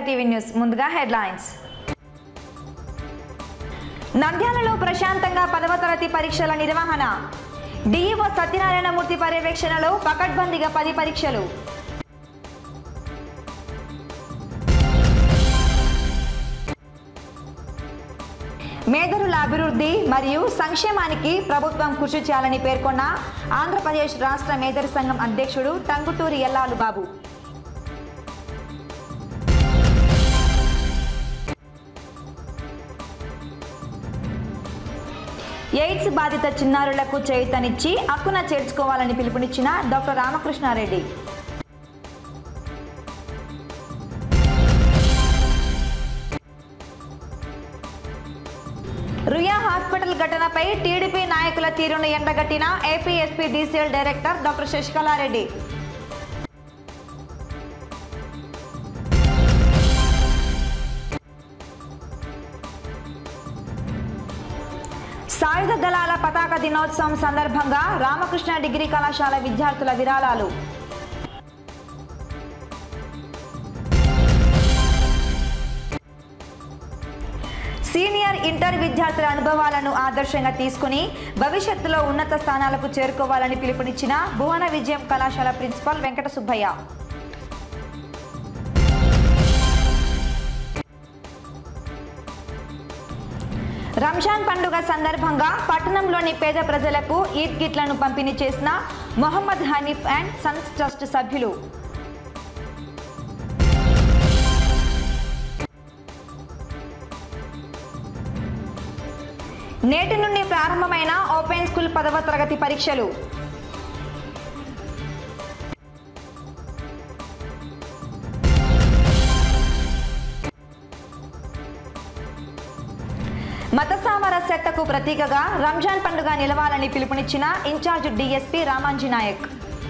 TV news ముందుగా headlines నంద్యాలలో ప్రశాంతంగా పదవ తరగతి పరీక్షల నిర్వహణ డిఈఓ సత్యనారాయణమూర్తి పర్యవేక్షణలో పకడ్బందీగా పది పరీక్షలు మేధరుల అభివృద్ధి మరియు సంక్షేమానికి ప్రభుత్వం కృషి చేయాలని పేర్కొన్న ఆంధ్రప్రదేశ్ రాష్ట్ర మేధరు సంఘం అధ్యక్షుడు టంగుటూరి ఎల్లాలు బాబు ఎయిడ్స్ బాధిత చిన్నారులకు చేయుతనిచ్చి హక్కున చేర్చుకోవాలని పిలుపునిచ్చిన డాక్టర్ రామకృష్ణారెడ్డి రుయా హాస్పిటల్ ఘటనపై టీడీపీ నాయకుల తీరును ఎండగట్టిన APSP DCL director doctor Sasikala Reddy సాయుధ దళాల పతాక దినోత్సవం సందర్భంగా రామకృష్ణ డిగ్రీ కళాశాల విద్యార్థుల విరాళాలు సీనియర్ ఇంటర్ విద్యార్థుల అనుభవాలను ఆదర్శంగా తీసుకుని భవిష్యత్తులో ఉన్నత స్థానాలకు చేరుకోవాలని పిలుపునిచ్చిన భువన విజయం కళాశాల ప్రిన్సిపాల్ వెంకట సుబ్బయ్య రంజాన్ పండుగ సందర్భంగా పట్టణంలోని పేద ప్రజలకు ఈద్ కిట్లను పంపిణీ చేసిన Mohammed Hanif and sons trust సభ్యులు నేటి నుండి ప్రారంభమైన ఓపెన్ స్కూల్ పదవ తరగతి పరీక్షలు మత సామరస్యతకు ప్రతీకగా రంజాన్ పండుగ నిలవాలని పిలుపునిచ్చిన ఇన్ఛార్జ్ డిఎస్పీ రామాంజీ నాయక్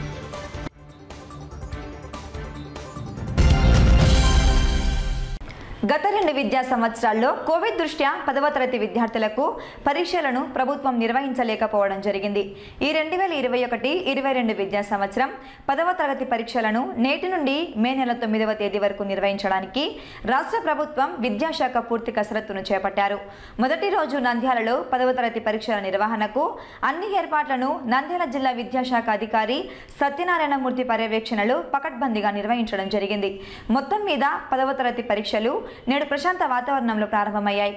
గత రెండు విద్యా సంవత్సరాల్లో కోవిడ్ దృష్ట్యా పదవ తరగతి విద్యార్థులకు పరీక్షలను ప్రభుత్వం నిర్వహించలేకపోవడం జరిగింది ఈ రెండు వేల ఇరవై ఒకటి ఇరవై రెండు విద్యా సంవత్సరం పదవ తరగతి పరీక్షలను నేటి నుండి మే నెల తొమ్మిదవ తేదీ వరకు నిర్వహించడానికి రాష్ట్ర ప్రభుత్వం విద్యాశాఖ పూర్తి కసరత్తును చేపట్టారు మొదటి రోజు నంద్యాలలో పదవ తరగతి పరీక్షల నిర్వహణకు అన్ని ఏర్పాట్లను నంద్యాల జిల్లా విద్యాశాఖ అధికారి సత్యనారాయణమూర్తి పర్యవేక్షణలో పకడ్బందీగా నిర్వహించడం జరిగింది మొత్తం మీద పదవ తరగతి పరీక్షలు నేడు ప్రశాంత వాతావరణంలో ప్రారంభమయ్యాయి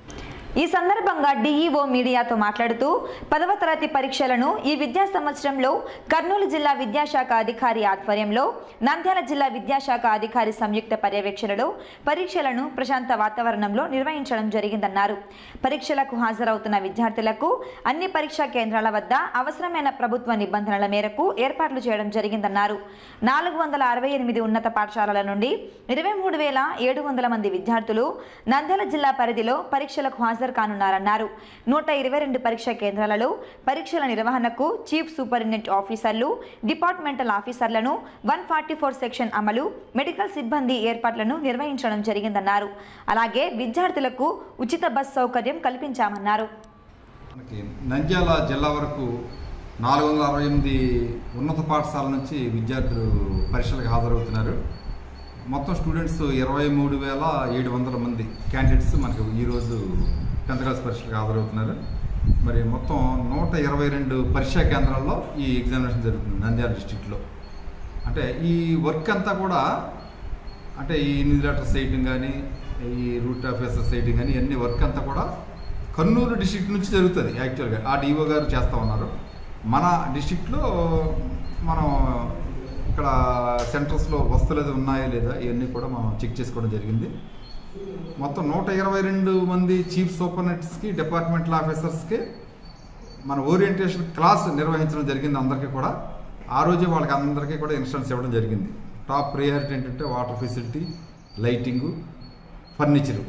ఈ సందర్భంగా డీఈఓ మీడియాతో మాట్లాడుతూ పదవ తరగతి పరీక్షలను ఈ విద్యా సంవత్సరంలో కర్నూలు జిల్లా విద్యాశాఖ అధికారి ఆధ్వర్యంలో నంద్యాల జిల్లా విద్యాశాఖ అధికారి సంయుక్త పర్యవేక్షణలో పరీక్షలను ప్రశాంత వాతావరణంలో నిర్వహించడం జరిగిందన్నారు పరీక్షలకు హాజరవుతున్న విద్యార్థులకు అన్ని పరీక్షా కేంద్రాల వద్ద అవసరమైన ప్రభుత్వ నిబంధనల మేరకు ఏర్పాట్లు చేయడం జరిగిందన్నారు నాలుగు వందల అరవై ఎనిమిది ఉన్నత పాఠశాలల నుండి ఇరవై మూడు వేల ఏడు వందల మంది విద్యార్థులు నంద్యాల జిల్లా పరిధిలో పరీక్షలకు హాజరు కానున్నారన్నారు నూట ఇరవై రెండు పరీక్షా కేంద్రాలలో పరీక్షల నిర్వహణకు చీఫ్ సూపరింటెండెంట్ ఆఫీసర్లు డిపార్ట్మెంటల్ ఆఫీసర్లను వన్ ఫార్టీ ఫోర్ సెక్షన్ అమలు మెడికల్ సిబ్బంది ఏర్పాట్లను నిర్వహించడం జరిగిందన్నారు అలాగే విద్యార్థులకు ఉచిత బస్ సౌకర్యం కల్పించామన్నారు మనకి నంద్యాల జిల్లా వరకు నాలుగు వందల అరవై ఎనిమిది ఉన్నత పాఠశాల నుంచి విద్యార్థులు పరీక్షలకు హాజరవుతున్నారు మొత్తం స్టూడెంట్స్ ఇరవై మూడు వేల ఏడు వందల మంది క్యాండిడేట్స్ మనకు ఈరోజు టెన్త్ క్లాస్ పరీక్షలకు హాజరవుతున్నారు మరి మొత్తం నూట ఇరవై రెండు పరీక్షా కేంద్రాల్లో ఈ ఎగ్జామినేషన్ జరుగుతుంది నంద్యాల డిస్టిక్లో అంటే ఈ వర్క్ అంతా కూడా అంటే ఈ ఇన్విజిలేటర్స్ వేయటం కానీ ఈ రూట్ ఆఫీసర్స్ వేయటం కానీ ఇవన్నీ వర్క్ అంతా కూడా కర్నూలు డిస్టిక్ నుంచి జరుగుతుంది యాక్చువల్గా ఆ డిఓ గారు చేస్తూ ఉన్నారు మన డిస్టిక్లో మనం ఇక్కడ సెంటర్స్లో వస్తువులు అది ఉన్నాయా లేదా ఇవన్నీ కూడా మనం చెక్ చేసుకోవడం జరిగింది మొత్తం నూట ఇరవై రెండు మంది చీఫ్ సూపర్నెట్స్కి డిపార్ట్మెంటల్ ఆఫీసర్స్కి మన ఓరియంటేషన్ క్లాస్ నిర్వహించడం జరిగింది అందరికీ కూడా ఆ రోజే వాళ్ళకి అందరికీ కూడా ఇన్స్ట్రన్స్ ఇవ్వడం జరిగింది టాప్ ప్రియారిటీ ఏంటంటే water facility lighting furniture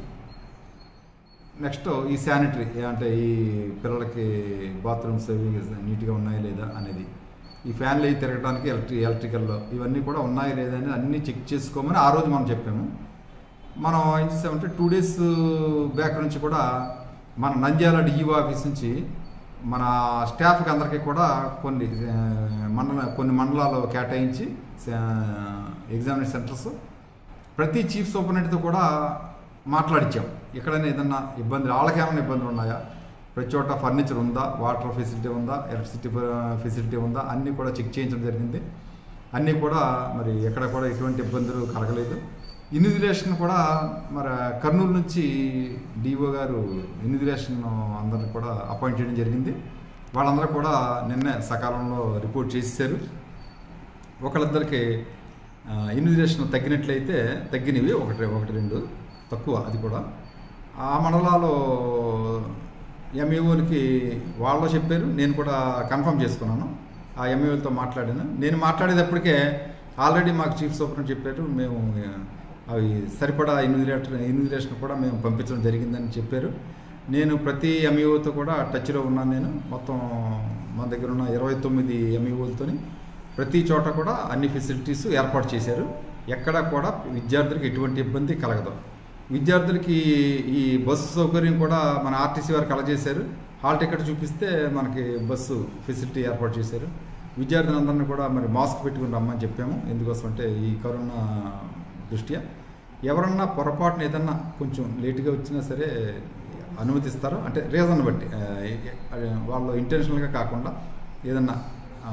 next ఈ శానిటరీ అంటే ఈ పిల్లలకి బాత్రూమ్స్ అవి నీట్గా ఉన్నాయా లేదా అనేది ఈ ఫ్యాన్లు అవి తిరగడానికి ఎలక్ట్రి ఎలక్ట్రికల్లో ఇవన్నీ కూడా ఉన్నాయా లేదా అని అన్నీ చెక్ చేసుకోమని ఆ రోజు మనం చెప్పాము మనం ఏం చేసామంటే టూ డేస్ బ్యాక్ నుంచి కూడా మన నంద్యాల డిఈఓ ఆఫీస్ నుంచి మన స్టాఫ్కి అందరికీ కూడా కొన్ని ఆ, మండల కొన్ని మండలాలు కేటాయించి ఎగ్జామినేషన్ సెంటర్స్ ప్రతి చీఫ్ సూపరింటెండెంట్తో కూడా మాట్లాడించాం ఎక్కడైనా ఏదన్నా ఇబ్బందులు వాళ్ళకి ఏమైనా ఇబ్బందులు ఉన్నాయా ప్రతి చోట ఫర్నిచర్ ఉందా వాటర్ ఫెసిలిటీ ఉందా ఎలక్ట్రిసిటీ ఫెసిలిటీ ఉందా అన్నీ కూడా చెక్ చేయించడం జరిగింది అన్నీ కూడా మరి ఎక్కడ కూడా ఎటువంటి ఇబ్బందులు కలగలేదు ఇన్విజిలేషన్ కూడా మరి కర్నూలు నుంచి డిఓ గారు ఇన్విజిలేషన్ అందరిని కూడా అపాయింట్ చేయడం జరిగింది వాళ్ళందరూ కూడా నిన్నే సకాలంలో రిపోర్ట్ చేసేసారు ఒకళ్ళిద్దరికి ఇన్విజిలేషన్ తగ్గినట్లయితే తగ్గినవి ఒకటి ఒకటి రెండు తక్కువ అది కూడా ఆ మండలాల్లో ఎంఈఓలకి వాళ్ళు చెప్పారు నేను కూడా కన్ఫర్మ్ చేసుకున్నాను ఆ ఎంఈఓలతో మాట్లాడాను నేను మాట్లాడేటప్పటికే ఆల్రెడీ మాకు చీఫ్ సూపరింటెండెంట్ చెప్పారు మేము అవి సరిపడా ఇన్విజిలేటర్ ఇన్విజిలేషన్ కూడా మేము పంపించడం జరిగిందని చెప్పారు నేను ప్రతి ఎంఈఓతో కూడా టచ్లో ఉన్నాను నేను మొత్తం మన దగ్గర ఉన్న ఇరవై తొమ్మిది ఎంఈఓలతోని ప్రతి చోట కూడా అన్ని ఫెసిలిటీస్ ఏర్పాటు చేశారు ఎక్కడా కూడా విద్యార్థులకు ఎటువంటి ఇబ్బంది కలగదు విద్యార్థులకి ఈ బస్సు సౌకర్యం కూడా మన ఆర్టీసీ వారు కలగజేశారు హాల్ టికెట్ చూపిస్తే మనకి బస్సు ఫెసిలిటీ ఏర్పాటు చేశారు విద్యార్థులందరినీ కూడా మరి మాస్క్ పెట్టుకుని రమ్మని చెప్పాము ఎందుకోసం అంటే ఈ కరోనా దృష్ట్యా ఎవరన్నా పొరపాటున ఏదన్నా కొంచెం లేటుగా వచ్చినా సరే అనుమతిస్తారు అంటే రీజన్ బట్టి ఆ, ఆ, వాళ్ళు ఇంటెన్షనల్గా కాకుండా ఏదన్నా ఆ,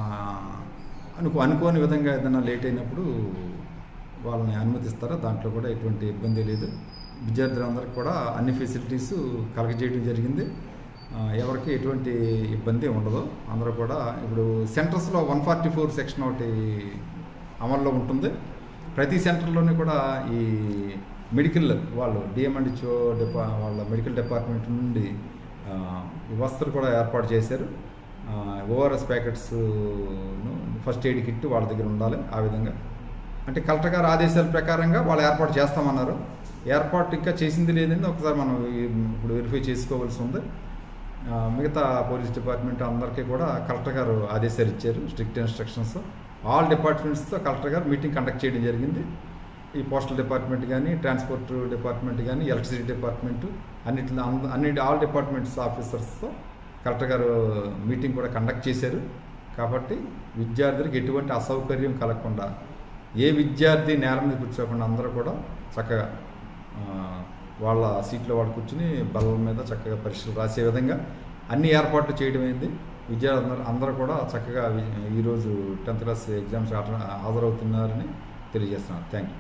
అనుకో అనుకోని విధంగా ఏదన్నా లేట్ అయినప్పుడు వాళ్ళని అనుమతిస్తారు దాంట్లో కూడా ఎటువంటి ఇబ్బంది లేదు విద్యార్థులందరికీ కూడా అన్ని ఫెసిలిటీస్ కలగజేయడం జరిగింది ఆ, ఎవరికి ఎటువంటి ఇబ్బంది ఉండదు అందరూ కూడా ఇప్పుడు సెంటర్స్లో వన్ ఫార్టీ ఫోర్ సెక్షన్ ఒకటి అమల్లో ఉంటుంది ప్రతి సెంటర్లోనే కూడా ఈ మెడికల్ వాళ్ళు డిఎంఎండ్హెచ్ఓ డిపా వాళ్ళ మెడికల్ డిపార్ట్మెంట్ నుండి ఆ, ఈ వస్తువులు కూడా ఏర్పాటు చేశారు ORS packets first aid kit వాళ్ళ దగ్గర ఉండాలి ఆ విధంగా అంటే కలెక్టర్ గారి ఆదేశాల ప్రకారంగా వాళ్ళు ఏర్పాటు చేస్తామన్నారు ఏర్పాటు ఇంకా చేసింది లేదని ఒకసారి మనం ఈ- ఇప్పుడు వెరిఫై చేసుకోవాల్సి ఉంది ఆ, మిగతా పోలీస్ డిపార్ట్మెంట్ అందరికీ కూడా కలెక్టర్ గారు ఆదేశాలు ఇచ్చారు స్ట్రిక్ట్ ఇన్స్ట్రక్షన్స్ ఆల్ డిపార్ట్మెంట్స్తో కలెక్టర్ గారు మీటింగ్ కండక్ట్ చేయడం జరిగింది ఈ పోస్టల్ డిపార్ట్మెంట్ కానీ ట్రాన్స్పోర్ట్ డిపార్ట్మెంట్ కానీ ఎలక్ట్రిసిటీ డిపార్ట్మెంట్ అన్నిటి అన్ని ఆల్ డిపార్ట్మెంట్స్ ఆఫీసర్స్తో కలెక్టర్ గారు మీటింగ్ కూడా కండక్ట్ చేశారు కాబట్టి విద్యార్థులకు ఎటువంటి అసౌకర్యం కలగకుండా ఏ విద్యార్థి నేల మీద కూర్చోకుండా అందరూ కూడా చక్కగా ఆ, వాళ్ళ సీట్లో వాళ్ళు కూర్చుని బల్ల మీద చక్కగా పరీక్షలు రాసే విధంగా అన్ని ఏర్పాట్లు చేయడం అయింది విద్యార్థులు అందరూ కూడా చక్కగా వి- ఈరోజు టెన్త్ క్లాస్ ఎగ్జామ్స్ అట- హాజరవుతున్నారని తెలియజేస్తున్నాను థ్యాంక్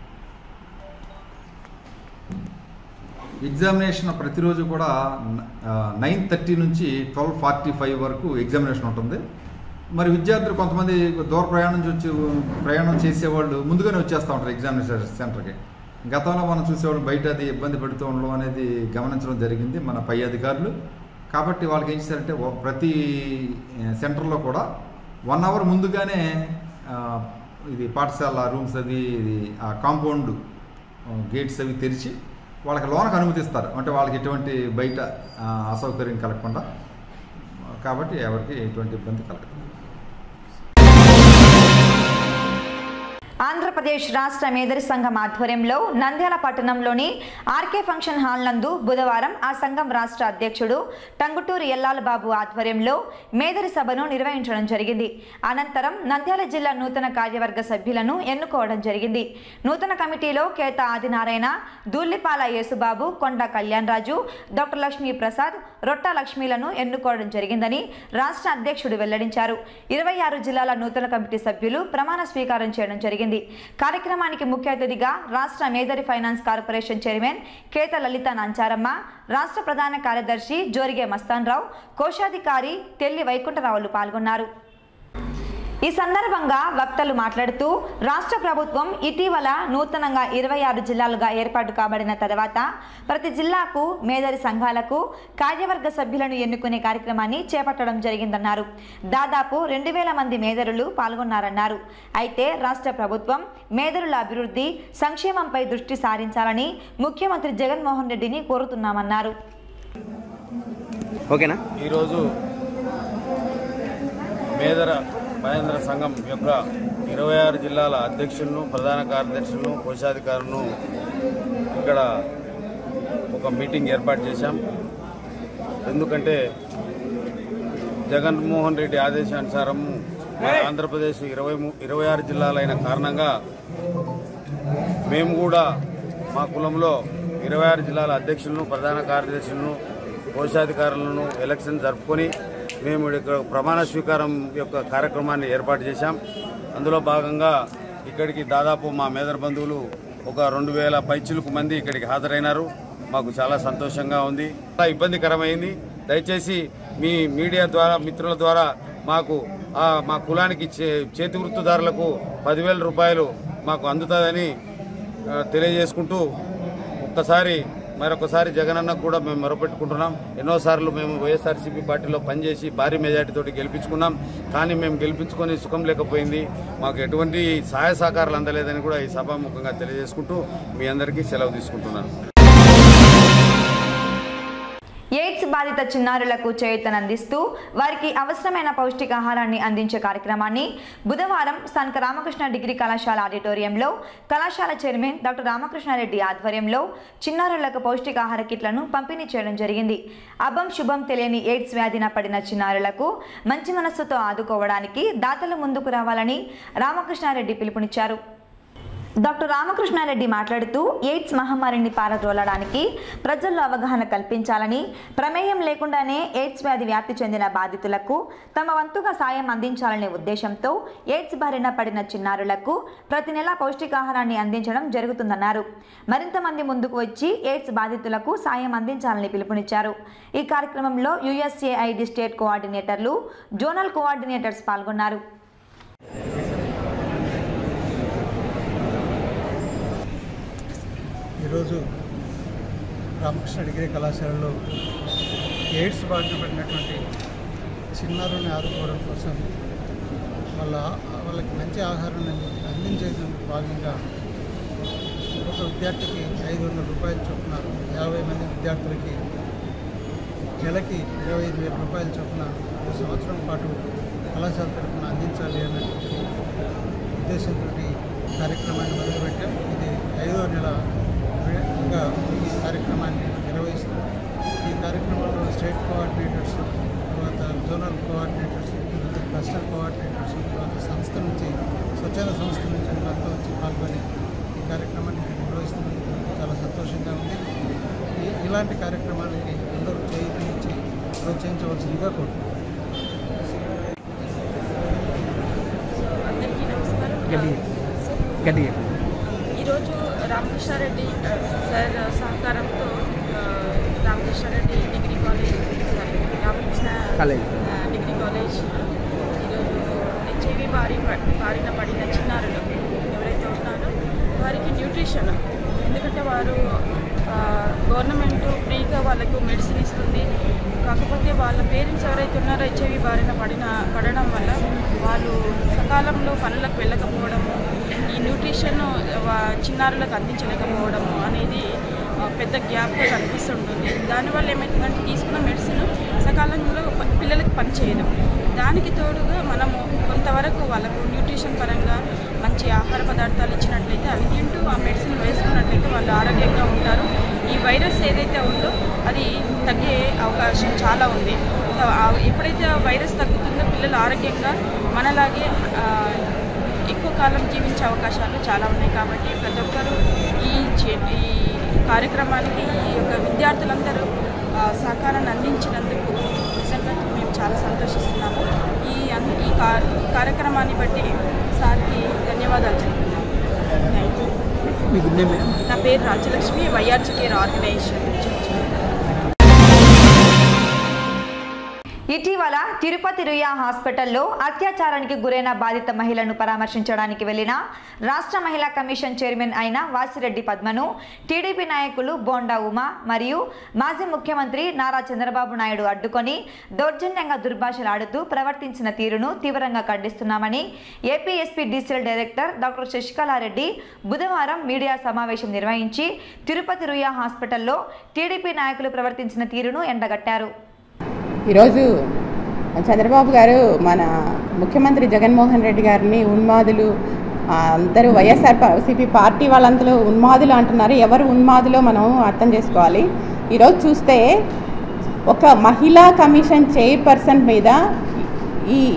యూ ఎగ్జామినేషన్ ప్రతిరోజు కూడా నైన్ థర్టీ నుంచి ట్వెల్వ్ ఫార్టీ ఫైవ్ వరకు ఎగ్జామినేషన్ ఉంటుంది మరి విద్యార్థులు కొంతమంది దూర ప్రయాణం నుంచి వచ్చి ప్రయాణం చేసేవాళ్ళు ముందుగానే వచ్చేస్తూ ఉంటారు ఎగ్జామినేషన్ సెంటర్కి గతంలో మనం చూసేవాళ్ళు బయట అది ఇబ్బంది పెడుతూ ఉండడం అనేది గమనించడం జరిగింది మన పై అధికారులు కాబట్టి వాళ్ళకి ఏం చేశారంటే ఒక- ప్రతి ఆ, సెంటర్లో కూడా వన్ అవర్ ముందుగానే ఆ, ఇది పాఠశాల రూమ్స్ అది ఇది ఆ కాంపౌండ్ గేట్స్ అవి తెరిచి వాళ్ళకి లోనకు అనుమతిస్తారు అంటే వాళ్ళకి ఎటువంటి బయట ఆ, అసౌకర్యం కలగకుండా కాబట్టి ఎవరికి ఎటువంటి ఇబ్బంది కలగదు ఆంధ్రప్రదేశ్ రాష్ట్ర మేధరి సంఘం ఆధ్వర్యంలో నంద్యాల పట్టణంలోని ఆర్కే ఫంక్షన్ హాల్ నందు బుధవారం ఆ సంఘం రాష్ట్ర అధ్యక్షుడు టంగుటూరి ఎల్లాల బాబు ఆధ్వర్యంలో మేధరి సభను నిర్వహించడం జరిగింది అనంతరం నంద్యాల జిల్లా నూతన కార్యవర్గ సభ్యులను ఎన్నుకోవడం జరిగింది నూతన కమిటీలో కేత ఆదినారాయణ దూల్లిపాల యేసుబాబు కొండ కళ్యాణ్ రాజు డాక్టర్ లక్ష్మీ ప్రసాద్ రొట్ట లక్ష్మీలను ఎన్నుకోవడం జరిగిందని రాష్ట్ర అధ్యక్షుడు వెల్లడించారు ఇరవై ఆరు జిల్లాల నూతన కమిటీ సభ్యులు ప్రమాణ స్వీకారం చేయడం జరిగింది కార్యక్రమానికి ముఖ్య అతిథిగా రాష్ట్ర Medari finance corporation chairman Ketha Lalitha Nancharamma రాష్ట్ర ప్రధాన కార్యదర్శి జోరిగే మస్తాన్ రావు కోశాధికారి తెల్లి వైకుంఠరావులు పాల్గొన్నారు ఈ సందర్భంగా వక్తలు మాట్లాడుతూ రాష్ట్ర ప్రభుత్వం ఇటీవల నూతనంగా ఇరవై ఆరు జిల్లాలుగా ఏర్పాటు కాబడిన తర్వాత ప్రతి జిల్లాకు మేదరి సంఘాలకు కార్యవర్గ సభ్యులను ఎన్నుకునే కార్యక్రమాన్ని చేపట్టడం జరిగిందన్నారు దాదాపు రెండు వేల మంది మేదరులు పాల్గొన్నారన్నారు అయితే రాష్ట్ర ప్రభుత్వం మేదరుల అభివృద్ధి సంక్షేమంపై దృష్టి సారించాలని ముఖ్యమంత్రి జగన్మోహన్ రెడ్డిని కోరుతున్నామన్నారు ఓకేనా ఈరోజు మేదర మహేంద్ర సంఘం యొక్క ఇరవై ఆరు జిల్లాల అధ్యక్షులను ప్రధాన కార్యదర్శులను కోశాధికారులను ఇక్కడ ఒక మీటింగ్ ఏర్పాటు చేశాం ఎందుకంటే జగన్మోహన్ రెడ్డి ఆదేశానుసారం మన ఆంధ్రప్రదేశ్ ఇరవై ము- ఇరవై ఆరు జిల్లాలైన కారణంగా మేము కూడా మా కులంలో ఇరవై ఆరు జిల్లాల అధ్యక్షులను ప్రధాన కార్యదర్శులను కోశాధికారులను ఎలక్షన్ జరుపుకొని మేము ఇక్కడ ప్రమాణ స్వీకారం యొక్క కార్యక్రమాన్ని ఏర్పాటు చేశాం అందులో భాగంగా ఇక్కడికి దాదాపు మా మేదర్ బంధువులు ఒక రెండు వేల పైచిలుకు మంది ఇక్కడికి హాజరైనారు మాకు చాలా సంతోషంగా ఉంది చాలా ఇబ్బందికరమైంది దయచేసి మీ మీడియా ద్వారా మిత్రుల ద్వారా మాకు ఆ మా కులానికి చే- చేతి వృత్తుదారులకు పదివేల రూపాయలు మాకు అందుతుందని ఆ, తెలియజేసుకుంటూ ఒక్కసారి మరొకసారి జగనన్నకు కూడా మేము మొరపెట్టుకుంటున్నాం ఎన్నోసార్లు మేము వైఎస్ఆర్సీపీ పార్టీలో పనిచేసి భారీ మెజార్టీతోటి గెలిపించుకున్నాం కానీ మేము గెలిపించుకొని సుఖం లేకపోయింది మాకు ఎటువంటి సహాయ సహకారాలు అందలేదని కూడా ఈ సభాముఖంగా తెలియజేసుకుంటూ మీ అందరికీ సెలవు తీసుకుంటున్నాను ఎయిడ్స్ బాధిత చిన్నారులకు చేయూతనందిస్తూ వారికి అవసరమైన పౌష్టికాహారాన్ని అందించే కార్యక్రమాన్ని బుధవారం స్థానిక రామకృష్ణ డిగ్రీ కళాశాల ఆడిటోరియంలో కళాశాల చైర్మన్ డాక్టర్ రామకృష్ణారెడ్డి ఆధ్వర్యంలో చిన్నారులకు పౌష్టికాహార కిట్లను పంపిణీ చేయడం జరిగింది అభం శుభం తెలియని ఎయిడ్స్ వ్యాధిన పడిన చిన్నారులకు మంచి మనస్సుతో ఆదుకోవడానికి దాతలు ముందుకు రావాలని రామకృష్ణారెడ్డి పిలుపునిచ్చారు డాక్టర్ రామకృష్ణారెడ్డి మాట్లాడుతూ ఎయిడ్స్ మహమ్మారిని పారద్రోలడానికి ప్రజల్లో అవగాహన కల్పించాలని ప్రమేయం లేకుండానే ఎయిడ్స్ వ్యాధి వ్యాప్తి చెందిన బాధితులకు తమ వంతుగా సాయం అందించాలనే ఉద్దేశంతో ఎయిడ్స్ బారిన పడిన చిన్నారులకు ప్రతి నెల పౌష్టికాహారాన్ని అందించడం జరుగుతుందన్నారు మరింత మంది ముందుకు వచ్చి ఎయిడ్స్ బాధితులకు సాయం అందించాలని పిలుపునిచ్చారు ఈ కార్యక్రమంలో యుఎస్ఏఐడి స్టేట్ కోఆర్డినేటర్లు జోనల్ కోఆర్డినేటర్స్ పాల్గొన్నారు ఈరోజు రామకృష్ణ డిగ్రీ కళాశాలలో ఎయిడ్స్ బారిన పడినటువంటి చిన్నారుని ఆదుకోవడం కోసం వాళ్ళ వాళ్ళకి మంచి ఆహారాన్ని అందించేందుకు భాగంగా ఒక విద్యార్థికి ఐదు వందల రూపాయల చొప్పున యాభై మంది విద్యార్థులకి నెలకి ఇరవై ఐదు వేల రూపాయల చొప్పున ఒక సంవత్సరం పాటు కళాశాల తరఫున అందించాలి అన్నటువంటి ఉద్దేశంతో కార్యక్రమాన్ని మొదలుపెట్టాం ఇది ఐదో నెల గా ఈ కార్యక్రమాన్ని నిర్వహిస్తాం ఈ కార్యక్రమంలో స్టేట్ కోఆర్డినేటర్స్ తర్వాత జోనల్ కోఆర్డినేటర్స్ తర్వాత క్లస్టర్ కోఆర్డినేటర్స్ తర్వాత సంస్థ నుంచి స్వచ్ఛంద సంస్థ నుంచి వాళ్ళతో వచ్చి పాల్గొని ఈ కార్యక్రమాన్ని నిర్వహిస్తున్నందుకు చాలా సంతోషంగా ఉంది ఈ- ఇలాంటి కార్యక్రమాలకి అందరూ చేయించి ప్రోత్సహించవలసిందిగా కోరుతున్నాను అందరికీ నమస్కారం గట్టిగా ఈరోజు రామకృష్ణారెడ్డి ఆ, సార్ సహకారంతో ఆ, Ramakrishna Reddy degree college sorry Ramakrishna college. ఆ, డిగ్రీ కాలేజ్ ఈరోజు హెచ్ఐవి బారి బారిన పడిన చిన్నారులు ఎవరైతే ఉన్నారో వారికి న్యూట్రిషన్ ఎందుకంటే వారు ఆ, గవర్నమెంట్ ఫ్రీగా వాళ్ళకు మెడిసిన్ ఇస్తుంది కాకపోతే వాళ్ళ పేరెంట్స్ ఎవరైతే ఉన్నారో హెచ్ఐవి బారిన పడిన పడడం వల్ల వాళ్ళు సకాలంలో పనులకు వెళ్ళకపోవడము ఈ న్యూట్రిషన్ వా- చిన్నారులకు అందించలేకపోవడము అనేది ఆ, పెద్ద గ్యాప్గా కనిపిస్తుంటుంది దానివల్ల ఏమవుతుందంటే తీసుకున్న మెడిసిన్ సకాలంలో ప- పిల్లలకు పనిచేయదు దానికి తోడుగా మనము కొంతవరకు వాళ్ళకు న్యూట్రిషన్ పరంగా మంచి ఆహార పదార్థాలు ఇచ్చినట్లయితే అవి తింటూ ఆ మెడిసిన్ వేసుకున్నట్లయితే వాళ్ళు ఆరోగ్యంగా ఉంటారు ఈ వైరస్ ఏదైతే ఉందో అది తగ్గే అవకాశం చాలా ఉంది ఆ- ఎప్పుడైతే ఆ వైరస్ తగ్గుతుందో పిల్లలు ఆరోగ్యంగా మనలాగే ఆ, ఎక్కువ కాలం జీవించే అవకాశాలు చాలా ఉన్నాయి కాబట్టి ప్రతి ఒక్కరూ ఈ చే- ఈ కార్యక్రమానికి ఈ యొక్క విద్యార్థులందరూ ఆ, సహకారాన్ని అందించినందుకు నిజంగా మేము చాలా సంతోషిస్తున్నాము ఈ అన్- ఈ కా- ఈ కార్యక్రమాన్ని బట్టి సార్కి ధన్యవాదాలు చెప్తున్నాము థ్యాంక్ యూ మీకు నా పేరు రాజ్యలక్ష్మి వైఆర్జీ కేర్ ఆర్గనైజేషన్ నుంచి వచ్చాను. ఇటీవల తిరుపతి రుయా హాస్పిటల్లో అత్యాచారానికి గురైన బాధిత మహిళను పరామర్శించడానికి వెళ్లిన రాష్ట్ర మహిళా కమిషన్ చైర్మన్ అయిన వాసిరెడ్డి పద్మను టీడీపీ నాయకులు బోండా ఉమా మరియు మాజీ ముఖ్యమంత్రి నారా చంద్రబాబు నాయుడు అడ్డుకొని దౌర్జన్యంగా దుర్భాషలాడుతూ ప్రవర్తించిన తీరును తీవ్రంగా ఖండిస్తున్నామని AP SP DCL director doctor Sasikala Reddy బుధవారం మీడియా సమావేశం నిర్వహించి తిరుపతి రుయా హాస్పిటల్లో టీడీపీ నాయకులు ప్రవర్తించిన తీరును ఎండగట్టారు ఈరోజు చంద్రబాబు గారు మన ముఖ్యమంత్రి జగన్మోహన్ రెడ్డి గారిని ఉన్మాదులు ఆ, అందరూ వైఎస్ఆర్ సిపి పార్టీ వాళ్ళంతలో ఉన్మాదులు అంటున్నారు ఎవరు ఉన్మాదులో మనం అర్థం చేసుకోవాలి ఈరోజు చూస్తే ఒక మహిళా కమిషన్ చైర్పర్సన్ మీద ఈ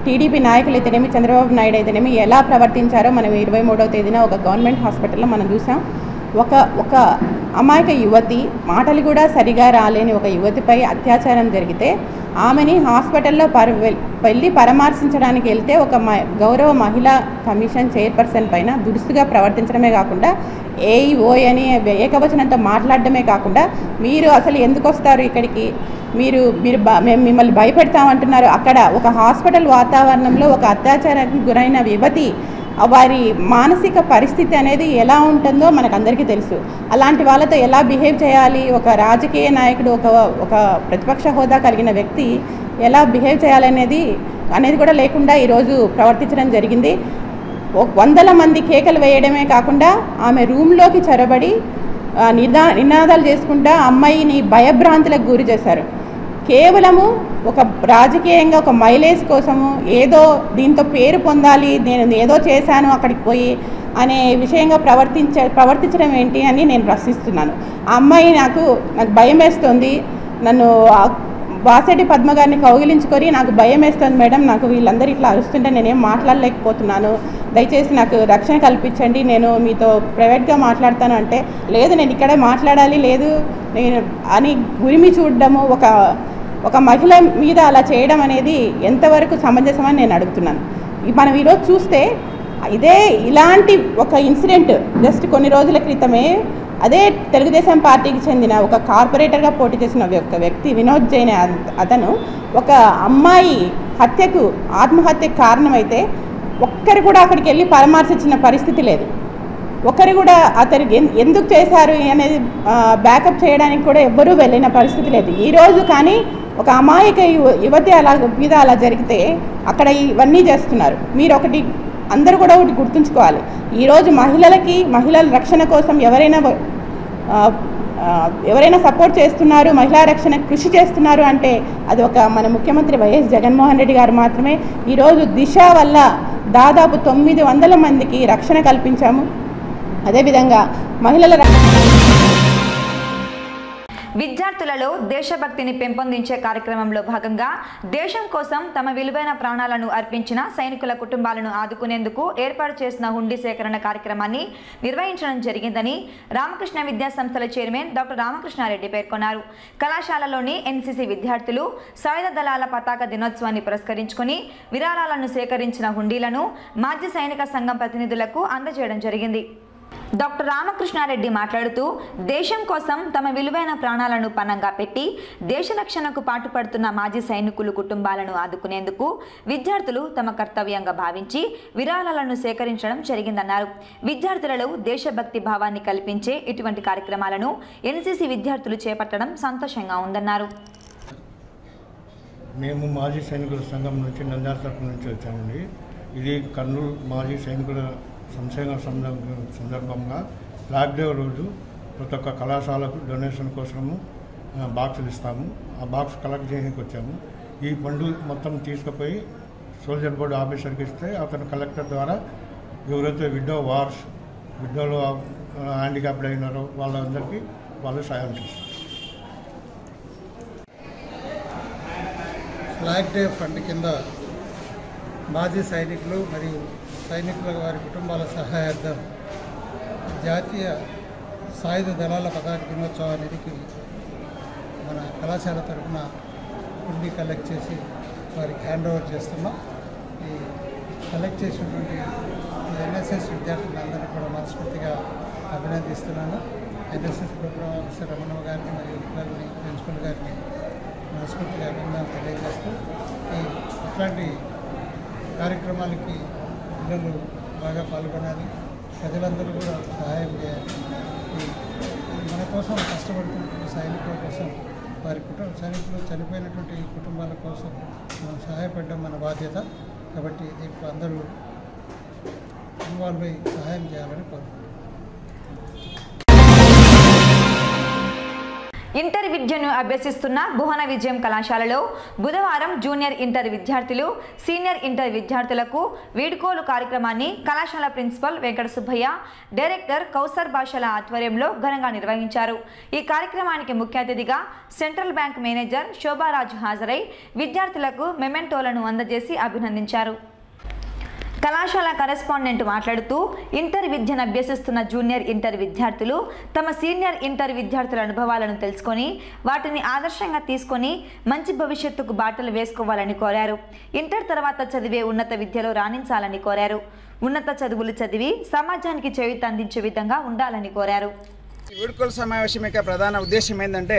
టీడీపీ నాయకులు అయితేనేమి చంద్రబాబు నాయుడు అయితేనేమి ఎలా ప్రవర్తించారో మనం ఇరవై మూడవ తేదీన ఒక గవర్నమెంట్ హాస్పిటల్లో మనం చూసాం ఒక ఒక అమాయక యువతి మాటలు కూడా సరిగా రాలేని ఒక యువతిపై అత్యాచారం జరిగితే ఆమెని హాస్పిటల్లో పర వెళ్ళి పరామర్శించడానికి వెళ్తే ఒక మ గౌరవ మహిళా కమిషన్ చైర్పర్సన్ పైన దురుసుగా ప్రవర్తించడమే కాకుండా ఏఈ ఓయ్ అని ఏకవచనంతో మాట్లాడడమే కాకుండా మీరు అసలు ఎందుకు వస్తారు ఇక్కడికి మీరు మీరు బ- మేము మిమ్మల్ని భయపెడతామంటున్నారు అక్కడ ఒక హాస్పిటల్ వాతావరణంలో ఒక అత్యాచారానికి గురైన యువతి ఆ వారి మానసిక పరిస్థితి అనేది ఎలా ఉంటుందో మనకు అందరికీ తెలుసు అలాంటి వాళ్ళతో ఎలా బిహేవ్ చేయాలి ఒక రాజకీయ నాయకుడు ఒక ఒక ప్రతిపక్ష హోదా కలిగిన వ్యక్తి ఎలా బిహేవ్ చేయాలనేది అనేది కూడా లేకుండా ఈరోజు ప్రవర్తించడం జరిగింది ఒక వందల మంది కేకలు వేయడమే కాకుండా ఆమె రూమ్లోకి చొరబడి ఆ, నిదా నినాదాలు చేసుకుంటా అమ్మాయిని భయభ్రాంతులకు గురి చేశారు కేవలము ఒక రాజకీయంగా ఒక మైలేజ్ కోసము ఏదో దీంతో పేరు పొందాలి నేను ఏదో చేశాను అక్కడికి పోయి అనే విషయంగా ప్రవర్తించ ప్రవర్తించడం ఏంటి అని నేను ప్రశ్నిస్తున్నాను ఆ అమ్మాయి నాకు నాకు భయం వేస్తుంది నన్ను ఆ వాసెటి పద్మ గారిని కౌగిలించుకొని నాకు భయం వేస్తుంది మేడం నాకు వీళ్ళందరూ ఇట్లా అరుస్తుంటే నేనేం మాట్లాడలేకపోతున్నాను దయచేసి నాకు రక్షణ కల్పించండి నేను మీతో ప్రైవేట్గా మాట్లాడతాను అంటే లేదు నేను ఇక్కడే మాట్లాడాలి లేదు నేను అని గురిమి చూడడము ఒక ఒక మహిళ మీద అలా చేయడం అనేది ఎంతవరకు సమంజసమని నేను అడుగుతున్నాను ఈ- మనం ఈరోజు చూస్తే ఇదే ఇలాంటి ఒక ఇన్సిడెంట్ జస్ట్ కొన్ని రోజుల క్రితమే అదే తెలుగుదేశం పార్టీకి చెందిన ఒక కార్పొరేటర్గా పోటీ చేసిన ఒక వ్యక్తి వినోద్ జైన్ అత- అతను ఒక అమ్మాయి హత్యకు ఆత్మహత్యకు కారణమైతే ఒక్కరు కూడా అక్కడికి వెళ్ళి పరామర్శించిన పరిస్థితి లేదు ఒకరు కూడా అతనికి ఎన్- ఎందుకు చేశారు అనేది బ్యాకప్ చేయడానికి కూడా ఎవ్వరూ వెళ్ళిన పరిస్థితి లేదు ఈరోజు కానీ ఒక అమాయక యువ- యువతి అలా మీద అలా జరిగితే అక్కడ ఇవన్నీ చేస్తున్నారు మీరు ఒకటి అందరూ కూడా ఒకటి గుర్తుంచుకోవాలి ఈరోజు మహిళలకి మహిళల రక్షణ కోసం ఎవరైనా ఆ, ఆ, ఎవరైనా సపోర్ట్ చేస్తున్నారు మహిళా రక్షణ కృషి చేస్తున్నారు అంటే అది ఒక మన ముఖ్యమంత్రి వైఎస్ జగన్మోహన్ రెడ్డి గారు మాత్రమే ఈరోజు దిశ వల్ల దాదాపు తొమ్మిది వందల మందికి రక్షణ కల్పించాము అదేవిధంగా మహిళల రక్షణ విద్యార్థులలో దేశభక్తిని పెంపొందించే కార్యక్రమంలో భాగంగా దేశం కోసం తమ విలువైన ప్రాణాలను అర్పించిన సైనికుల కుటుంబాలను ఆదుకునేందుకు ఏర్పాటు చేసిన హుండీ సేకరణ కార్యక్రమాన్ని నిర్వహించడం జరిగిందని రామకృష్ణ విద్యా సంస్థల చైర్మన్ డాక్టర్ రామకృష్ణారెడ్డి పేర్కొన్నారు కళాశాలలోని ఎన్సీసీ విద్యార్థులు సాయుధ దళాల పతాక దినోత్సవాన్ని పురస్కరించుకుని విరాళాలను సేకరించిన హుండీలను మాజీ సైనిక సంఘం ప్రతినిధులకు అందజేయడం జరిగింది డాక్టర్ రామకృష్ణారెడ్డి మాట్లాడుతూ దేశం కోసం తమ విలువైన ప్రాణాలను పణంగా పెట్టి దేశ రక్షణకు పాటుపడుతున్న మాజీ సైనికులు కుటుంబాలను ఆదుకునేందుకు విద్యార్థులు తమ కర్తవ్యంగా భావించి విరాళాలను సేకరించడం జరిగిందన్నారు విద్యార్థులలో దేశభక్తి భావాన్ని కల్పించే ఇటువంటి కార్యక్రమాలను ఎన్సీసీ విద్యార్థులు చేపట్టడం సంతోషంగా ఉందన్నారు మేము మాజీ సైనికుల సంఘం నుంచి నంద్యాల తరపు నుంచి వచ్చామండి ఇది కర్నూలు మాజీ సైనికుల సంక్షేమ సందర్భ సందర్భంగా ఫ్లాగ్ డే రోజు ప్రతి ఒక్క కళాశాలకు డొనేషన్ కోసము ఆ, బాక్సులు ఇస్తాము ఆ బాక్స్ కలెక్ట్ చేయడానికి వచ్చాము ఈ ఫండ్ మొత్తం తీసుకుపోయి సోల్జర్ బోర్డు ఆఫీసర్కి ఇస్తే అతను కలెక్టర్ ద్వారా ఎవరైతే విడో వార్స్ విడోలో హ్యాండిక్యాప్డ్ అయినారో వాళ్ళందరికీ వాళ్ళు సాయం చేస్తారు ఫ్లాగ్ డే ఫండ్ కింద మాజీ సైనికులు మరియు సైనికుల వారి కుటుంబాల సహాయార్థం జాతీయ సాయుధ దళాల పతాక దినోత్సవానికి మన కళాశాల తరఫున హుండీ కలెక్ట్ చేసి వారికి హ్యాండ్ ఓవర్ చేస్తున్నాం ఈ కలెక్ట్ చేసినటువంటి ఈ ఎన్ఎస్ఎస్ విద్యార్థులందరినీ కూడా మనస్ఫూర్తిగా అభినందిస్తున్నాను ఎన్ఎస్ఎస్ ప్రోగ్రామ్ ఆఫీసర్ రమణ గారిని మరియు పిల్లల్ని ప్రిన్సిపల్ గారిని మనస్ఫూర్తిగా అభినందనలు తెలియజేస్తూ ఈ ఇట్లాంటి కార్యక్రమాలకి పిల్లలు బాగా పాల్గొనాలి ప్రజలందరూ కూడా సహాయం చేయాలి ఈ మన కోసం కష్టపడుతున్న సైనికుల కోసం వారి కుటుంబ సైనికులు చనిపోయినటువంటి కుటుంబాల కోసం మనం సహాయపడడం మన బాధ్యత కాబట్టి దీంట్లో అందరూ ఇన్వాల్వ్ అయ్యి సహాయం చేయాలని కోరుకుంటున్నాను ఇంటర్ విద్యను అభ్యసిస్తున్న భువన విజయం కళాశాలలో బుధవారం జూనియర్ ఇంటర్ విద్యార్థులు సీనియర్ ఇంటర్ విద్యార్థులకు వీడ్కోలు కార్యక్రమాన్ని కళాశాల ప్రిన్సిపల్ వెంకట సుబ్బయ్య డైరెక్టర్ కౌసర్ భాషల ఆధ్వర్యంలో ఘనంగా నిర్వహించారు ఈ కార్యక్రమానికి ముఖ్య అతిథిగా సెంట్రల్ బ్యాంక్ మేనేజర్ శోభారాజు హాజరై విద్యార్థులకు మెమెంటోలను అందజేసి అభినందించారు కళాశాల కరెస్పాండెంట్ మాట్లాడుతూ ఇంటర్ విద్యను అభ్యసిస్తున్న జూనియర్ ఇంటర్ విద్యార్థులు తమ సీనియర్ ఇంటర్ విద్యార్థుల అనుభవాలను తెలుసుకొని వాటిని ఆదర్శంగా తీసుకొని మంచి భవిష్యత్తుకు బాటలు వేసుకోవాలని కోరారు ఇంటర్ తర్వాత చదివే ఉన్నత విద్యలో రాణించాలని కోరారు ఉన్నత చదువులు చదివి సమాజానికి చేయూత అందించే విధంగా ఉండాలని కోరారు ఈ వీడ్కోలు సమావేశం యొక్క ప్రధాన ఉద్దేశం ఏంటంటే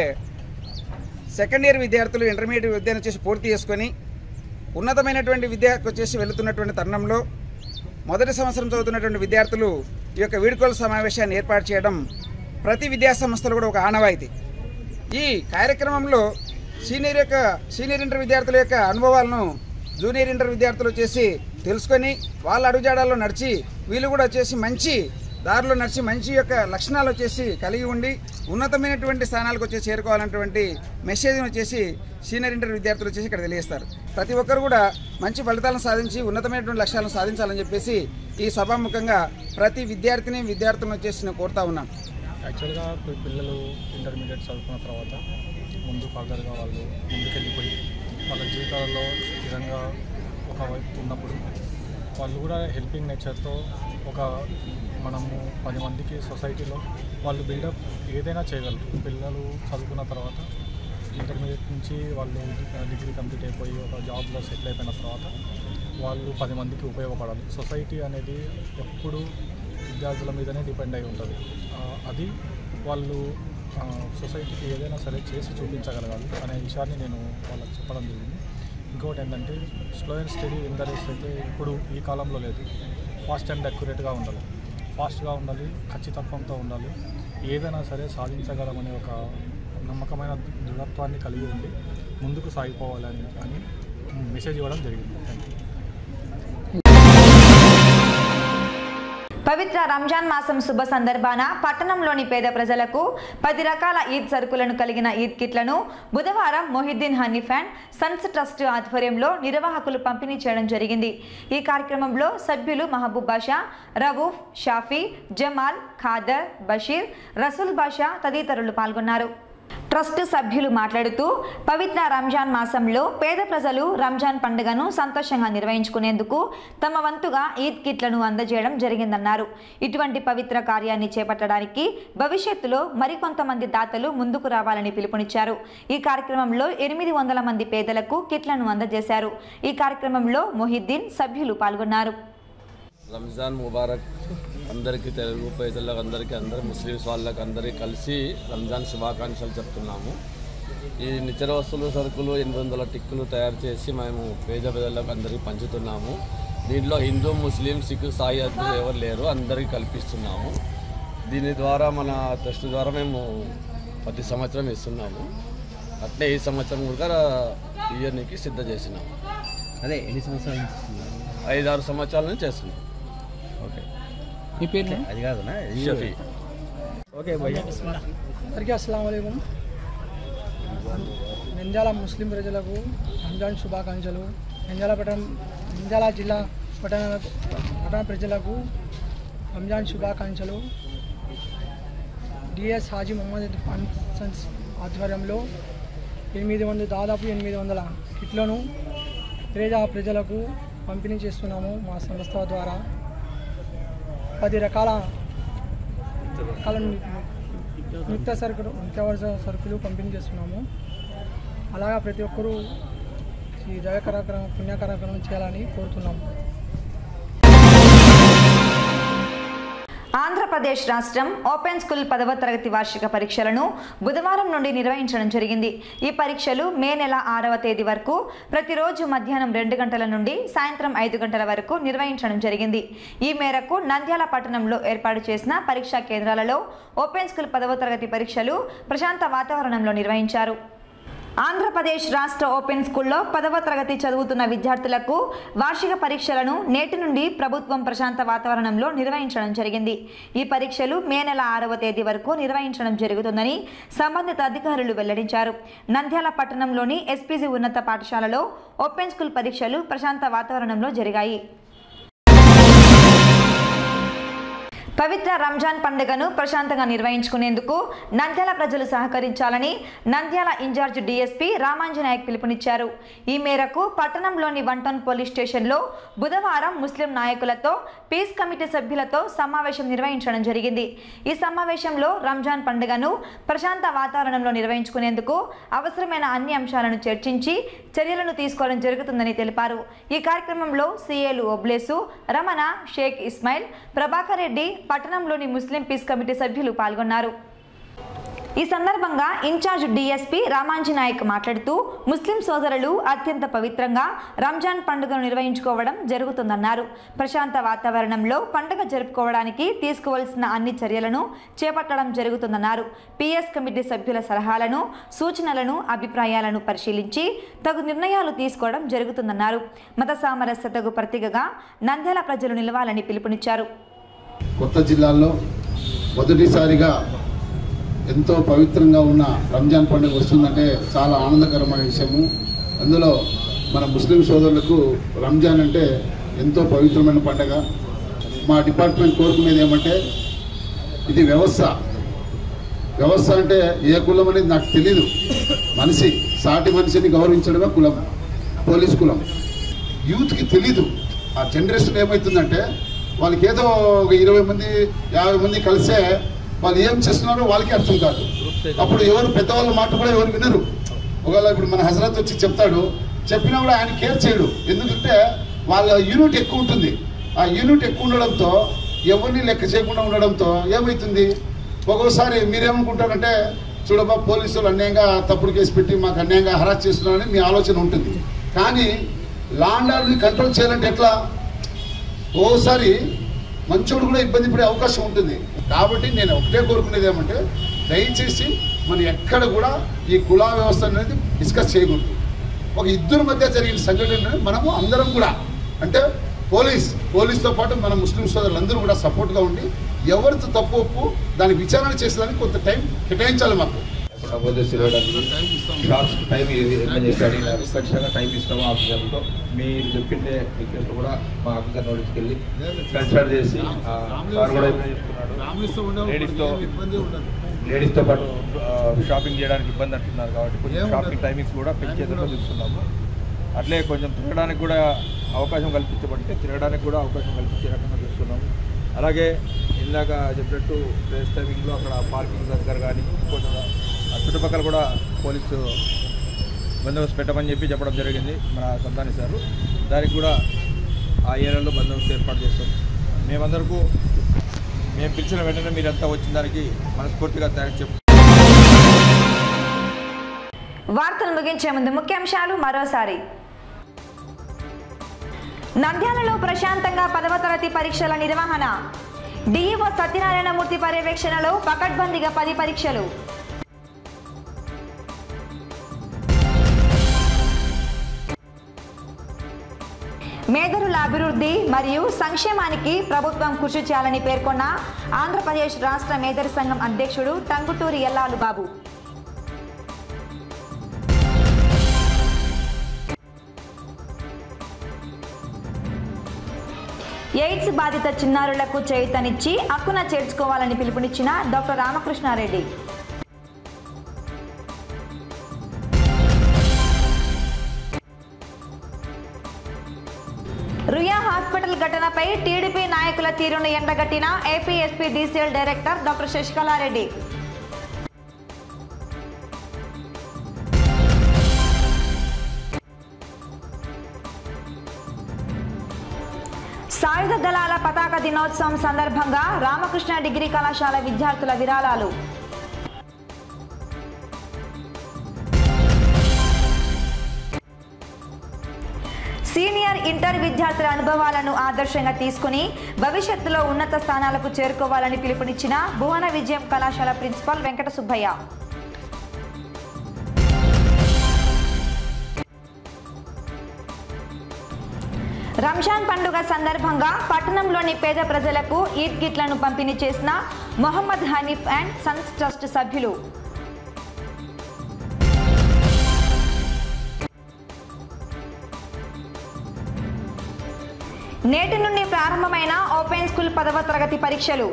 సెకండ్ ఇయర్ విద్యార్థులు ఇంటర్మీడియట్ విద్యను వచ్చేసి పూర్తి చేసుకొని ఉన్నతమైనటువంటి విద్యకు వచ్చేసి వెళుతున్నటువంటి తరుణంలో మొదటి సంవత్సరం చదువుతున్నటువంటి విద్యార్థులు ఈ యొక్క వీడ్కోలు సమావేశాన్ని ఏర్పాటు చేయడం ప్రతి విద్యా సంస్థలు కూడా ఒక ఆనవాయితీ ఈ కార్యక్రమంలో సీనియర్ యొక్క సీనియర్ ఇంటర్ విద్యార్థుల యొక్క అనుభవాలను జూనియర్ ఇంటర్ విద్యార్థులు వచ్చేసి తెలుసుకొని వాళ్ళ అడుగుజాడాల్లో నడిచి వీళ్ళు కూడా వచ్చేసి మంచి దారిలో నడిచి మంచి యొక్క లక్షణాలు వచ్చేసి కలిగి ఉండి ఉన్నతమైనటువంటి స్థానాలకు వచ్చేసి చేరుకోవాలన్నటువంటి మెసేజ్ని వచ్చేసి సీనియర్ ఇంటర్ విద్యార్థులు వచ్చేసి ఇక్కడ తెలియజేస్తారు ప్రతి ఒక్కరు కూడా మంచి ఫలితాలను సాధించి ఉన్నతమైనటువంటి లక్ష్యాలను సాధించాలని చెప్పేసి ఈ సభాముఖంగా ప్రతి విద్యార్థిని విద్యార్థులను వచ్చేసి నేను కోరుతా ఉన్నాను యాక్చువల్గా పి- పిల్లలు ఇంటర్మీడియట్ చదువుకున్న తర్వాత ముందు ఫర్దర్గా వాళ్ళు ముందుకెళ్ళిపోయి వాళ్ళ జీవితాలలో స్థిరంగా ఒక వైపు ఉన్నప్పుడు వాళ్ళు కూడా హెల్పింగ్ నేచర్తో ఒక మనము పది మందికి సొసైటీలో వాళ్ళు బిల్డప్ ఏదైనా చేయగలరు పిల్లలు చదువుకున్న తర్వాత ఇంటర్మీడియట్ నుంచి వాళ్ళు డిగ్రీ కంప్లీట్ అయిపోయి ఒక జాబ్లో సెటిల్ అయిపోయిన తర్వాత వాళ్ళు పది మందికి ఉపయోగపడాలి సొసైటీ అనేది ఎప్పుడు విద్యార్థుల మీదనే డిపెండ్ అయి ఉంటుంది ఆ, అది వాళ్ళు ఆ, సొసైటీకి ఏదైనా సరే చేసి చూపించగలగాలి అనే విషయాన్ని నేను వాళ్ళకి చెప్పడం జరిగింది ఇంకొకటి ఏంటంటే slow and steady in the race అయితే ఇప్పుడు ఈ కాలంలో లేదు ఫాస్ట్ అండ్ అక్యురేట్గా ఉండాలి ఫాస్ట్గా ఉండాలి ఖచ్చితత్వంతో ఉండాలి ఏదైనా సరే సాధించగలమనే ఒక నమ్మకమైన దృఢత్వాన్ని కలిగి ఉండి ముందుకు సాగిపోవాలని అని మెసేజ్ ఇవ్వడం జరిగింది థ్యాంక్ యూ పవిత్ర రంజాన్ మాసం శుభ సందర్భాన పట్టణంలోని పేద ప్రజలకు పది రకాల ఈద్ సరుకులను కలిగిన ఈద్ కిట్లను బుధవారం Mohiddin Hanif and sons trust ఆధ్వర్యంలో నిర్వాహకులు పంపిణీ చేయడం జరిగింది ఈ కార్యక్రమంలో సభ్యులు మహబూబ్ బాషా రవూఫ్ షాఫీ జమాల్ ఖాదర్ బషీర్ రసూల్ బాషా తదితరులు పాల్గొన్నారు ట్రస్ట్ సభ్యులు మాట్లాడుతూ పవిత్ర రంజాన్ మాసంలో పేద ప్రజలు రంజాన్ పండుగను సంతోషంగా నిర్వహించుకునేందుకు తమ వంతుగా ఈద్ కిట్లను అందజేయడం జరిగిందన్నారు ఇటువంటి పవిత్ర కార్యాన్ని చేపట్టడానికి భవిష్యత్తులో మరికొంతమంది దాతలు ముందుకు రావాలని పిలుపునిచ్చారు ఈ కార్యక్రమంలో ఎనిమిది వందల మంది పేదలకు కిట్లను అందజేశారు ఈ కార్యక్రమంలో మొహిద్దీన్ సభ్యులు పాల్గొన్నారు రంజాన్ ముబారక్ అందరికీ తెలుగు ప్రజలకు అందరికీ అందరి ముస్లిమ్స్ వాళ్ళకి అందరికీ కలిసి రంజాన్ శుభాకాంక్షలు చెప్తున్నాము ఈ నిత్య వస్తువులు సరుకులు ఎనిమిది వందల టిక్కులు తయారు చేసి మేము పేద ప్రజలకు అందరికీ పంచుతున్నాము దీంట్లో హిందూ ముస్లిం సిక్ సాయి అద్దులు ఎవరు లేరు అందరికీ కల్పిస్తున్నాము దీని ద్వారా మన ట్రస్ట్ ద్వారా మేము ప్రతి సంవత్సరం ఇస్తున్నాము అట్లే ఈ సంవత్సరం కూడా ఇయర్నికి సిద్ధ చేసినాము అదే ఎన్ని సంవత్సరాల నుంచి ఇస్తున్నారు? ఐదు ఆరు సంవత్సరాల నుంచి చేస్తున్నాం ఓకే మీ పేరు అది కాదునా ఇది- షఫీ ఓకే భయ్యా అందరికీ అస్సలం అయికం నంద్యాల ముస్లిం ప్రజలకు రంజాన్ శుభాకాంక్షలు నంద్యాల పట్టణం నంద్యాల జిల్లా పట్టణ పట్టణ ప్రజలకు రంజాన్ శుభాకాంక్షలు డిఎస్ హాజీ మొహమ్మద్ ఫంక్షన్స్ ఆధ్వర్యంలో ఎనిమిది వందల దాదాపు ఎనిమిది వందల కిట్లను పేద ప్రజలకు పంపిణీ చేస్తున్నాము మా సంస్థ ద్వారా పది రకాల రకాల నిత్య సరుకులు నిత్యావసర సరుకులు పంపిణీ చేస్తున్నాము అలాగా ప్రతి ఒక్కరూ ఈ దయ కార్యక్రమం పుణ్య కార్యక్రమం చేయాలని కోరుతున్నాము ఆంధ్రప్రదేశ్ రాష్ట్రం ఓపెన్ స్కూల్ పదవ తరగతి వార్షిక పరీక్షలను బుధవారం నుండి నిర్వహించడం జరిగింది ఈ పరీక్షలు మే నెల ఆరవ తేదీ వరకు ప్రతిరోజు మధ్యాహ్నం రెండు గంటల నుండి సాయంత్రం ఐదు గంటల వరకు నిర్వహించడం జరిగింది ఈ మేరకు నంద్యాల పట్టణంలో ఏర్పాటు చేసిన పరీక్షా కేంద్రాలలో ఓపెన్ స్కూల్ పదవ తరగతి పరీక్షలు ప్రశాంత వాతావరణంలో నిర్వహించారు ఆంధ్రప్రదేశ్ రాష్ట్ర ఓపెన్ స్కూల్లో పదవ తరగతి చదువుతున్న విద్యార్థులకు వార్షిక పరీక్షలను నేటి నుండి ప్రభుత్వం ప్రశాంత వాతావరణంలో నిర్వహించడం జరిగింది ఈ పరీక్షలు మే నెల ఆరవ తేదీ వరకు నిర్వహించడం జరుగుతుందని సంబంధిత అధికారులు వెల్లడించారు నంద్యాల పట్టణంలోని ఎస్పీజీ ఉన్నత పాఠశాలలో ఓపెన్ స్కూల్ పరీక్షలు ప్రశాంత వాతావరణంలో జరిగాయి పవిత్ర రంజాన్ పండుగను ప్రశాంతంగా నిర్వహించుకునేందుకు నంద్యాల ప్రజలు సహకరించాలని నంద్యాల ఇన్ఛార్జ్ డీఎస్పీ రామాంజనాయక్ పిలుపునిచ్చారు ఈ మేరకు పట్టణంలోని వన్ పోలీస్ స్టేషన్లో బుధవారం ముస్లిం నాయకులతో పీస్ కమిటీ సభ్యులతో సమావేశం నిర్వహించడం జరిగింది ఈ సమావేశంలో రంజాన్ పండుగను ప్రశాంత వాతావరణంలో నిర్వహించుకునేందుకు అవసరమైన అన్ని అంశాలను చర్చించి చర్యలను తీసుకోవడం జరుగుతుందని తెలిపారు ఈ కార్యక్రమంలో సీఏలు ఒబ్లేసు రమణ షేక్ ఇస్మాయిల్ ప్రభాకర్ రెడ్డి పట్టణంలోని ముస్లిం పీస్ కమిటీ సభ్యులు పాల్గొన్నారు ఈ సందర్భంగా ఇన్ఛార్జ్ డీఎస్పీ రామాంజీ నాయక్ మాట్లాడుతూ ముస్లిం సోదరులు అత్యంత పవిత్రంగా రంజాన్ పండుగను నిర్వహించుకోవడం జరుగుతుందన్నారు ప్రశాంత వాతావరణంలో పండుగ జరుపుకోవడానికి తీసుకోవాల్సిన అన్ని చర్యలను చేపట్టడం జరుగుతుందన్నారు పిఎస్ కమిటీ సభ్యుల సలహాలను సూచనలను అభిప్రాయాలను పరిశీలించి తగు నిర్ణయాలు తీసుకోవడం జరుగుతుందన్నారు మత సామరస్యతకు ప్రతీకగా నంద్యాల ప్రజలు నిలవాలని పిలుపునిచ్చారు కొత్త జిల్లాల్లో మొదటిసారిగా ఎంతో పవిత్రంగా ఉన్న రంజాన్ పండుగ వస్తుందంటే చాలా ఆనందకరమైన విషయము అందులో మన ముస్లిం సోదరులకు రంజాన్ అంటే ఎంతో పవిత్రమైన పండుగ మా డిపార్ట్మెంట్ కోరుకునేది ఏమంటే ఇది వ్యవస్థ వ్యవస్థ అంటే ఏ కులం అనేది నాకు తెలీదు మనిషి సాటి మనిషిని గౌరవించడమే కులం పోలీస్ కులం యూత్కి తెలీదు ఆ జనరేషన్ ఏమవుతుందంటే వాళ్ళకి ఏదో ఒక ఇరవై మంది యాభై మంది కలిసే వాళ్ళు ఏం చేస్తున్నారో వాళ్ళకి అర్థం కాదు అప్పుడు ఎవరు పెద్దవాళ్ళ మాట కూడా ఎవరు వినరు ఒకవేళ ఇప్పుడు మన హజరత్ వచ్చి చెప్తాడు చెప్పినా కూడా ఆయన కేర్ చేయడు ఎందుకంటే వాళ్ళ యూనిట్ ఎక్కువ ఉంటుంది ఆ యూనిట్ ఎక్కువ ఉండడంతో ఎవరిని లెక్క చేయకుండా ఉండడంతో ఏమవుతుంది ఒక్కోసారి మీరేమనుకుంటారంటే చూడబ్బా పోలీసులు అన్యాయంగా తప్పుడు కేసు పెట్టి మాకు అన్యాయంగా హరాస్ చేస్తున్నారని మీ ఆలోచన ఉంటుంది కానీ లా అండ్ ఆర్డర్ని కంట్రోల్ చేయాలంటే ఎట్లా ఓసారి మంచోడు కూడా ఇబ్బంది పడే అవకాశం ఉంటుంది కాబట్టి నేను ఒకటే కోరుకునేది ఏమంటే దయచేసి మనం ఎక్కడ కూడా ఈ కులా వ్యవస్థ అనేది డిస్కస్ చేయకూడదు ఒక ఇద్దరు మధ్య జరిగిన సంఘటన మనము అందరం కూడా అంటే పోలీస్ పోలీస్తో పాటు మన ముస్లిం సోదరులందరూ కూడా సపోర్ట్గా ఉండి ఎవరితో తప్పు ఒప్పు దానికి విచారణ చేసేదానికి కొంత టైం కేటాయించాలి మాకు నమోదు తిరగడానికి షార్ట్స్ టైం ఏమైనా చేస్తాడు ఖచ్చితంగా టైం ఇస్తాము ఆఫీసర్తో మీరు చెప్పిండే రిక్వెస్ట్ కూడా మా ఆఫీసర్ నోటీస్కి వెళ్ళి కన్సల్ట్ చేసి ఆ, సార్ కూడా ఏమైనా చెప్తున్నాడు లేడీస్తో లేడీస్తో పాటు ఆ, షాపింగ్ చేయడానికి ఇబ్బంది అంటున్నారు కాబట్టి కొంచెం షాపింగ్ టైమింగ్స్ కూడా పెంచేందుకు చూస్తున్నాము అట్లే కొంచెం తిరగడానికి కూడా అవకాశం కల్పించబడితే తిరగడానికి కూడా అవకాశం కల్పించే రకంగా చూస్తున్నాము అలాగే ఇందాక చెప్పినట్టు రేస్ టైమింగ్లో అక్కడ పార్కింగ్ దగ్గర కానీ కొంచెం ఆ చుట్టుపక్కల కూడా పోలీసు బందోబస్తు పెట్టమని చెప్పి చెప్పడం జరిగింది మన సంతాని సార్ దానికి కూడా ఆ ఏరియాలో బందోబస్తు ఏర్పాటు చేస్తాం మేమందరకు మేము పిలిచిన వెంటనే మీరంతా వచ్చిన దానికి మనస్ఫూర్తిగా థ్యాంక్స్ చెప్పు వార్తలు ముగించే ముందు ముఖ్యాంశాలు మరోసారి నంద్యాలలో ప్రశాంతంగా పదవ తరగతి పరీక్షల నిర్వహణ డిఈఓ సత్యనారాయణమూర్తి పర్యవేక్షణలో పకడ్బందీగా పది పరీక్షలు మేధరుల అభివృద్ధి మరియు సంక్షేమానికి ప్రభుత్వం కృషి చేయాలని పేర్కొన్న ఆంధ్రప్రదేశ్ రాష్ట్ర మేధరు సంఘం అధ్యక్షుడు టంగుటూరి ఎల్లాలు బాబు ఎయిడ్స్ బాధిత చిన్నారులకు చేయుతనిచ్చి హక్కున చేర్చుకోవాలని పిలుపునిచ్చిన డాక్టర్ రామకృష్ణారెడ్డి రుయా హాస్పిటల్ ఘటనపై టీడీపీ నాయకుల తీరును ఎండగట్టిన APSP DCL director doctor Sasikala Reddy సాయుధ దళాల పతాక దినోత్సవం సందర్భంగా రామకృష్ణ డిగ్రీ కళాశాల విద్యార్థుల విరాళాలు సీనియర్ ఇంటర్ విద్యార్థుల అనుభవాలను ఆదర్శంగా తీసుకుని భవిష్యత్తులో ఉన్నత స్థానాలకు చేరుకోవాలని పిలుపునిచ్చిన భువన విజయం కళాశాల ప్రిన్సిపాల్ వెంకట సుబ్బయ్య రంజాన్ పండుగ సందర్భంగా పట్టణంలోని పేద ప్రజలకు ఈద్ కిట్లను పంపిణీ చేసిన Mohammed Hanif and sons trust సభ్యులు నేటి నుండి ప్రారంభమైన ఓపెన్ స్కూల్ పదవ తరగతి పరీక్షలు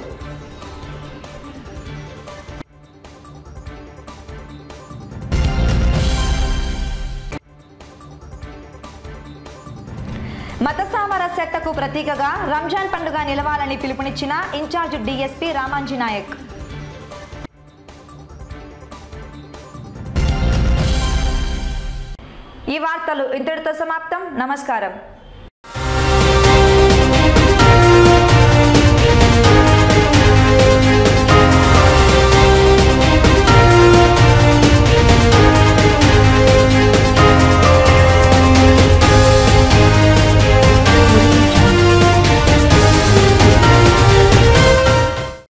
మత సామరస్యతకు ప్రతీకగా రంజాన్ పండుగ నిలవాలని పిలుపునిచ్చిన ఇన్ఛార్జ్ డీఎస్పీ రామాంజీ నాయక్ ఈ వార్తలు ఇంతటితో సమాప్తం నమస్కారం